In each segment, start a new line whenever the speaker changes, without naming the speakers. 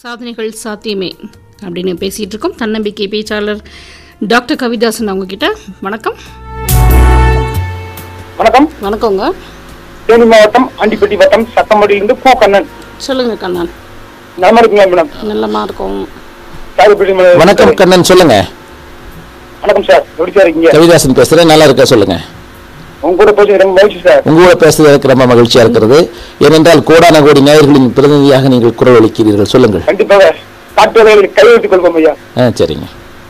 சாதனைகள் சாத்தியமே அப்படின்னு பேசிட்டு இருக்கோம் தன்னம்பிக்கை பேச்சாளர் டாக்டர் கவிதாசன் அவங்க கிட்ட வணக்கம்
வணக்கம்
வணக்கங்க
தேனி மாவட்டம் ஆண்டிப்பட்டி வட்டம் சத்தமடியிலிருந்து போ கண்ணன்
சொல்லுங்க கண்ணன்
நலமா இருக்குங்களா மேடம்
நல்லமா இருக்கும்
சாகுபடி மேடம்.
வணக்கம் கண்ணன் சொல்லுங்க
வணக்கம் சார் எப்படி சார் இருக்கீங்க
கவிதாசன் பேசுறேன் நல்லா இருக்க சொல்லுங்க
உங்க கூட பேசி ரொம்ப மகிழ்ச்சி சார்
உங்க கூட பேசுறது எனக்கு ரொம்ப மகிழ்ச்சியா இருக்கிறது ஏனென்றால் கோடான கோடி நேயர்களின் பிரதிநிதியாக நீங்கள் குரல் அளிக்கிறீர்கள் சொல்லுங்கள்
கண்டிப்பாக காட்டுவதை கையெழுத்துக் கொள்வோம் ஐயா
ஆ சரிங்க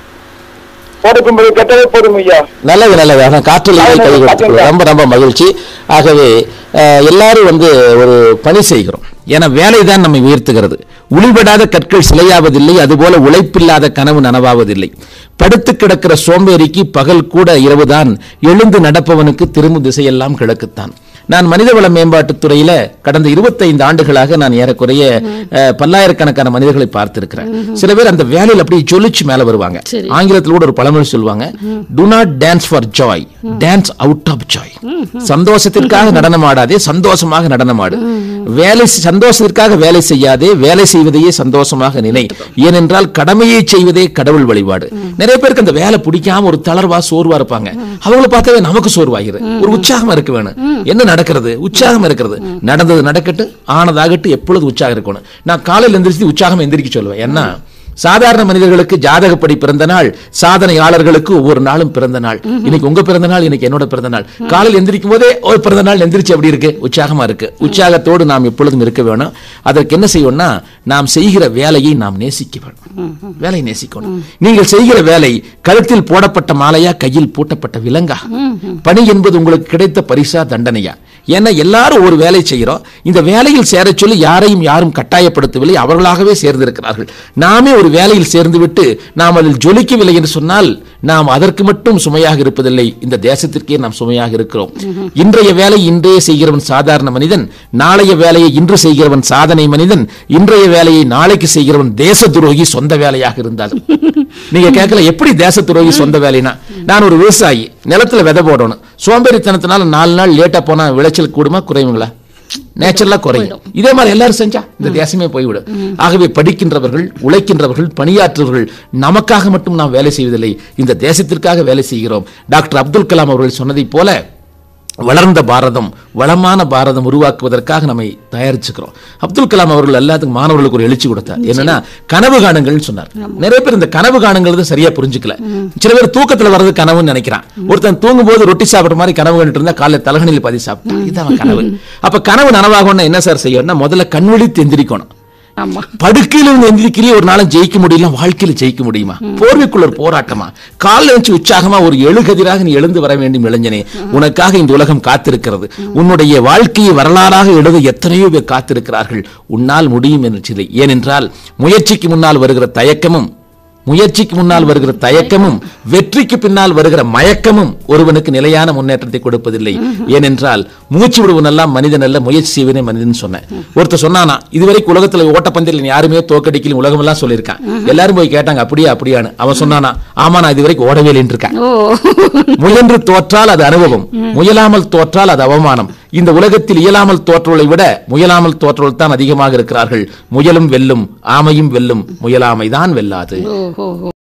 போடுக்கும் போது கெட்டதே போதும் ஐயா
நல்லது நல்லது ஆனால் காற்றில் கை கொடுத்துக்கிறோம் ரொம்ப ரொம்ப மகிழ்ச்சி ஆகவே அஹ், எல்லாரும் வந்து ஒரு பணி செய்கிறோம் ஏன்னா வேலை தான் நம்மை உயர்த்துகிறது உளிபடாத கற்கள் சிலையாவதில்லை அதுபோல உழைப்பில்லாத கனவு நனவாவதில்லை படுத்து கிடக்கிற சோம்பேறிக்கு பகல் கூட இரவுதான் எழுந்து நடப்பவனுக்கு திரும்பும் திசையெல்லாம் கிழக்குத்தான் நான் மனிதவள மேம்பாட்டுத் துறையில கடந்த 25 ஆண்டுகளாக நான் ஏறக்குறைய அஹ், பல்லாயிரக்கணக்கான மனிதர்களை பார்த்திருக்கிறேன் சில பேர் அந்த வேலையில் அப்படியே ஜொலிச்சு மேல வருவாங்க
சரி.
ஆங்கிலத்தில் கூட ஒரு பழமொழி சொல்லுவாங்க do not dance for joy dance out of joy சந்தோஷத்திற்காக நடனம் ஆடாதே சந்தோஷமாக நடனமாடு வேலை செ- சந்தோஷத்திற்காக வேலை செய்யாதே வேலை செய்வதையே சந்தோஷமாக நினை ஏனென்றால் கடமையை செய்வதே கடவுள் வழிபாடு நிறைய பேருக்கு அந்த வேலை பிடிக்காம ஒரு தளர்வா சோர்வா இருப்பாங்க அவங்கள பார்த்தாவே நமக்கு சோர்வாகிரு ஒரு உற்சாகம் இருக்க வேணும் என்ன நடக்கிறது உற்சாகம் இருக்கிறது நடந்தது நடக்கட்டு ஆனதாகட்டு எப்பொழுது உற்சாகம் இருக்கணும் நான் காலையில் எந்திரிச்சு உற்சாகம் எந்திரிக்க சொல்லுவேன் என்ன சாதாரண மனிதர்களுக்கு ஜாதகப்படி பிறந்த நாள் சாதனையாளர்களுக்கு ஒவ்வொரு நாளும் பிறந்த நாள் இன்னைக்கு உங்க பிறந்த நாள் இன்னைக்கு என்னோட பிறந்த நாள் காலையில் எந்திரிக்கும் போதே ஒரு பிறந்த நாள் எந்திரிச்சு எப்படி இருக்கு உற்சாகமா இருக்கு உற்சாகத்தோடு நாம் எப்பொழுதும் இருக்க வேணும் அதற்கு என்ன செய்யணும்னா நாம் செய்கிற வேலையை நாம் நேசிக்க வேணும் வேலையை நேசிக்கணும் நீங்கள் செய்கிற வேலை கழுத்தில் போடப்பட்ட மாலையா கையில் பூட்டப்பட்ட விலங்கா பணி என்பது உங்களுக்கு கிடைத்த பரிசா தண்டனையா ஏன்னா எல்லாரும் ஒரு வேலை செய்கிறோம் இந்த வேலையில் சேரச் சொல்லி யாரையும் யாரும் கட்டாயப்படுத்தவில்லை அவர்களாகவே சேர்ந்திருக்கிறார்கள் நாமே ஒரு வேலையில் சேர்ந்து விட்டு நாம் அதில் ஜொலிக்கவில்லை என்று சொன்னால் நாம் அதற்கு மட்டும் சுமையாக இருப்பதில்லை இந்த தேசத்திற்கே நாம் சுமையாக இருக்கிறோம் இன்றைய வேலை இன்றே செய்கிறவன் சாதாரண மனிதன் நாளைய வேலையை இன்று செய்கிறவன் சாதனை மனிதன் இன்றைய வேலையை நாளைக்கு செய்கிறவன் தேச துரோகி சொந்த வேலையாக இருந்தாலும் நீங்க கேட்கல எப்படி தேச துரோகி சொந்த வேலைனா நான் ஒரு விவசாயி நிலத்துல விதை போடணும் சோம்பேறித்தனத்தினால நாலு நாள் லேட்டா போனா விளைச்சல் கூடுமா குறையுங்களா நேச்சுரலா குறையும் இதே மாதிரி எல்லாரும் செஞ்சா இந்த தேசமே போய்விடும் ஆகவே படிக்கின்றவர்கள் உழைக்கின்றவர்கள் பணியாற்றுவர்கள் நமக்காக மட்டும் நாம் வேலை செய்வதில்லை இந்த தேசத்திற்காக வேலை செய்கிறோம் டாக்டர் அப்துல் கலாம் அவர்கள் சொன்னதைப் போல வளர்ந்த பாரதம் வளமான பாரதம் உருவாக்குவதற்காக நம்மை தயாரிச்சுக்கிறோம் அப்துல் கலாம் அவர்கள் எல்லாத்துக்கும் மாணவர்களுக்கு ஒரு எழுச்சி கொடுத்தார் என்னன்னா கனவு காணுங்கள்னு சொன்னார் நிறைய பேர் இந்த கனவு காணுங்கிறது சரியா புரிஞ்சுக்கல சில பேர் தூக்கத்துல வர்றது கனவுன்னு நினைக்கிறான் ஒருத்தன் தூங்கும் போது ரொட்டி சாப்பிடுற மாதிரி கனவு கண்டுட்டு இருந்தா காலைல தலகணியில் பாதி சாப்பிட்டா இதுதான் கனவு அப்ப கனவு நனவாகணும்னா என்ன சார் செய்யணும்னா முதல்ல கண்விழித்து எந்திரிக்கணும்
ஆமா
படுக்கையில இருந்து எந்திரிக்கிறே ஒரு நாளும் ஜெயிக்க முடியல வாழ்க்கையில ஜெயிக்க முடியுமா போர்வைக்குள்ள ஒரு போராட்டமா காலில் வச்சு உற்சாகமா ஒரு எழுகதிராக நீ எழுந்து வர வேண்டும் இளைஞனே உனக்காக இந்த உலகம் காத்திருக்கிறது உன்னுடைய வாழ்க்கையை வரலாறாக எழுத எத்தனையோ பேர் காத்திருக்கிறார்கள் உன்னால் முடியும் என்று சிலை ஏனென்றால் முயற்சிக்கு முன்னால் வருகிற தயக்கமும் முயற்சிக்கு முன்னால் வருகிற தயக்கமும் வெற்றிக்கு பின்னால் வருகிற மயக்கமும் ஒருவனுக்கு நிலையான முன்னேற்றத்தை கொடுப்பதில்லை ஏனென்றால் மூச்சு விடுவன் எல்லாம் மனிதன் அல்ல முயற்சி செய்வனே மனிதன் சொன்னேன் ஒருத்தர் சொன்னானா இதுவரைக்கும் உலகத்துல ஓட்டப்பந்தயில் யாருமே தோக்கடிக்கல உலகம் எல்லாம் சொல்லியிருக்கான் எல்லாரும் போய் கேட்டாங்க அப்படியா அப்படியான்னு அவன் சொன்னானா ஆமா நான் இதுவரைக்கும் ஓடவே இல்லைன்னு இருக்கேன்
ஓ
முயன்று தோற்றால் அது அனுபவம் முயலாமல் தோற்றால் அது அவமானம் இந்த உலகத்தில் இயலாமல் தோற்றவர்களை விட முயலாமல் தோற்றவர்கள் தான் அதிகமாக இருக்கிறார்கள் முயலும் வெல்லும் ஆமையும் வெல்லும் முயலாமைதான் வெல்லாது
ஓ ஓ